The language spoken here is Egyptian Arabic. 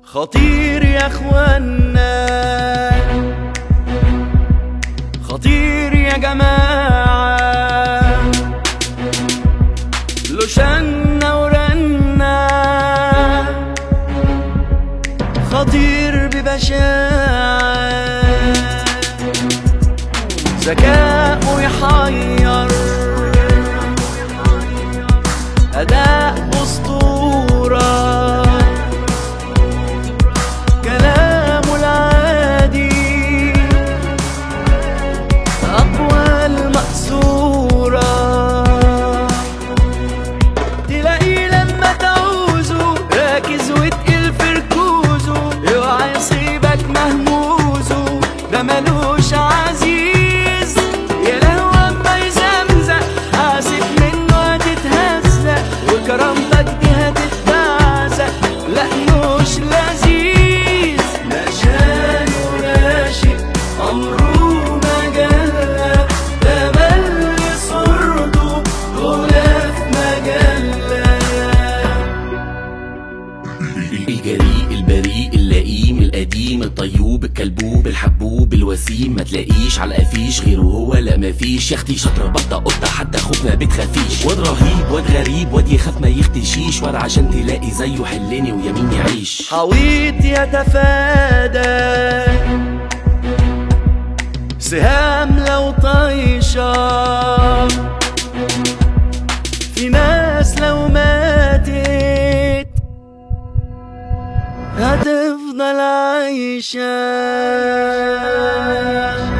خطير يا اخوانا خطير يا جماعة لو شنا ورنا خطير ببشاعة ذكاء يحير أداء أسطورة كلامه العادي أقوال مأثورة تلاقيه لما تعوزه راكز وتقل في ركوزه اوعى يصيبك مهموزه ده ملوش عزيز يا لهوي اما يزمزق حاسب منه هتتهزق وكرامتك دي هتتبعزق لا مش لذيذ مشان وراشق عمره ما جلى ده مل صورته غلاف مجلة الجريء البريء اللئيم القديم الطيوب الكلبوب الحبوب الوسيم ما تلاقيش على القفيش غيره هو لا مفيش يا اختي شاطره بطه قطه حتى خوف ما بتخافيش واد رهيب واد غريب واد يخاف ما يختشيش واد عشان تلاقي زيه حلني ويمين يعيش حويط يتفادى سهام لو طايشة في ناس لو ماتت هتفضل عايشة